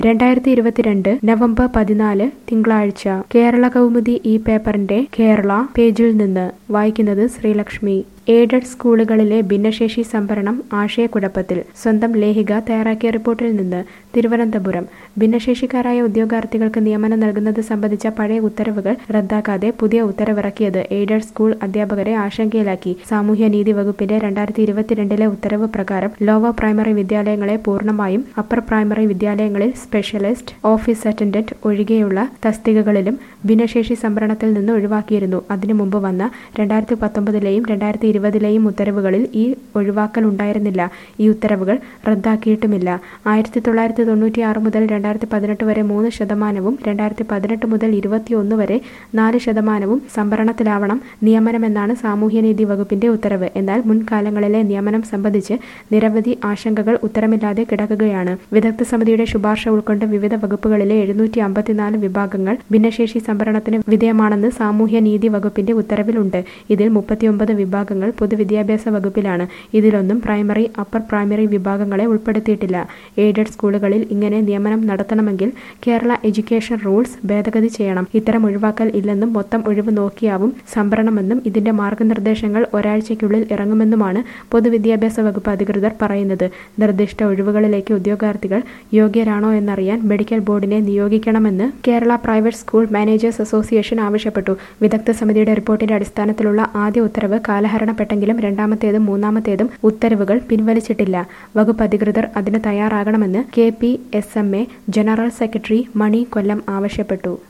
രണ്ടായിരത്തി ഇരുപത്തിരണ്ട് നവംബർ പതിനാല് തിങ്കളാഴ്ച കേരള കൗമുദി ഈ പേപ്പറിന്റെ കേരള പേജിൽ നിന്ന് വായിക്കുന്നത് ശ്രീലക്ഷ്മി എയ്ഡഡ് സ്കൂളുകളിലെ ഭിന്നശേഷി സംവരണം ആശയക്കുഴപ്പത്തിൽ സ്വന്തം ലേഖിക തയ്യാറാക്കിയ റിപ്പോർട്ടിൽ നിന്ന് തിരുവനന്തപുരം ഭിന്നശേഷിക്കാരായ ഉദ്യോഗാർത്ഥികൾക്ക് നിയമനം നൽകുന്നത് സംബന്ധിച്ച പഴയ ഉത്തരവുകൾ റദ്ദാക്കാതെ പുതിയ ഉത്തരവിറക്കിയത് എയ്ഡഡ് സ്കൂൾ അധ്യാപകരെ ആശങ്കയിലാക്കി സാമൂഹ്യനീതി വകുപ്പിന്റെ രണ്ടായിരത്തി ഇരുപത്തിരണ്ടിലെ ഉത്തരവ് പ്രകാരം ലോവർ പ്രൈമറി വിദ്യാലയങ്ങളെ പൂർണ്ണമായും അപ്പർ പ്രൈമറി വിദ്യാലയങ്ങളിൽ സ്പെഷ്യലിസ്റ്റ് ഓഫീസ് അറ്റൻഡന്റ് ഒഴികെയുള്ള തസ്തികകളിലും ഭിന്നശേഷി സംവരണത്തിൽ നിന്ന് ഒഴിവാക്കിയിരുന്നു അതിനു മുമ്പ് വന്ന രണ്ടായിരത്തി പത്തൊമ്പതിലെയും രണ്ടായിരത്തി ഇരുപതിലെയും ഉത്തരവുകളിൽ ഈ ഒഴിവാക്കൽ ഉണ്ടായിരുന്നില്ല ഈ ഉത്തരവുകൾ റദ്ദാക്കിയിട്ടുമില്ല ആയിരത്തി തൊള്ളായിരത്തി തൊണ്ണൂറ്റി ആറ് മുതൽ രണ്ടായിരത്തി പതിനെട്ട് വരെ മൂന്ന് ശതമാനവും രണ്ടായിരത്തി പതിനെട്ട് മുതൽ ഇരുപത്തിയൊന്ന് വരെ നാല് ശതമാനവും സംവരണത്തിലാവണം നിയമനമെന്നാണ് സാമൂഹ്യനീതി വകുപ്പിന്റെ ഉത്തരവ് എന്നാൽ മുൻകാലങ്ങളിലെ നിയമനം സംബന്ധിച്ച് നിരവധി ആശങ്കകൾ ഉത്തരമില്ലാതെ കിടക്കുകയാണ് വിദഗ്ധ സമിതിയുടെ ശുപാർശ ഉൾക്കൊണ്ട് വിവിധ വകുപ്പുകളിലെ എഴുന്നൂറ്റി അമ്പത്തിനാല് വിഭാഗങ്ങൾ ഭിന്നശേഷി സംവരണത്തിന് വിധേയമാണെന്ന് സാമൂഹ്യനീതി വകുപ്പിന്റെ ഉത്തരവിലുണ്ട് ഇതിൽ മുപ്പത്തിയൊമ്പത് വിഭാഗങ്ങൾ പൊതുവിദ്യാഭ്യാസ വകുപ്പിലാണ് ഇതിലൊന്നും പ്രൈമറി അപ്പർ പ്രൈമറി വിഭാഗങ്ങളെ ഉൾപ്പെടുത്തിയിട്ടില്ല എയ്ഡഡ് സ്കൂളുകളിൽ ഇങ്ങനെ നിയമനം നടത്തണമെങ്കിൽ കേരള എഡ്യൂക്കേഷൻ റൂൾസ് ഭേദഗതി ചെയ്യണം ഇത്തരം ഒഴിവാക്കൽ ഇല്ലെന്നും മൊത്തം ഒഴിവ് നോക്കിയാവും സംവരണമെന്നും ഇതിന്റെ മാർഗനിർദ്ദേശങ്ങൾ ഒരാഴ്ചയ്ക്കുള്ളിൽ ഇറങ്ങുമെന്നുമാണ് പൊതുവിദ്യാഭ്യാസ വകുപ്പ് അധികൃതർ പറയുന്നത് നിർദ്ദിഷ്ട ഒഴിവുകളിലേക്ക് ഉദ്യോഗാർത്ഥികൾ യോഗ്യരാണോ എന്നറിയാൻ മെഡിക്കൽ ബോർഡിനെ നിയോഗിക്കണമെന്ന് Kerala private school managers association ആവശ്യപ്പെട്ടു വിദഗ്ധ സമിതിയുടെ റിപ്പോർട്ടിന്റെ അടിസ്ഥാനത്തിലുള്ള ആദ്യ ഉത്തരവ് കാലഹരണപ്പെട്ടെങ്കിലും രണ്ടാമത്തേതും മൂന്നാമത്തേതും ഉത്തരവുകൾ പിൻവലിച്ചിട്ടില്ല വകുപ്പ് അധികൃതർ അതിന് തയ്യാറാകണമെന്ന് K P S M A general secretary Mani Kollam ആവശ്യപ്പെട്ടു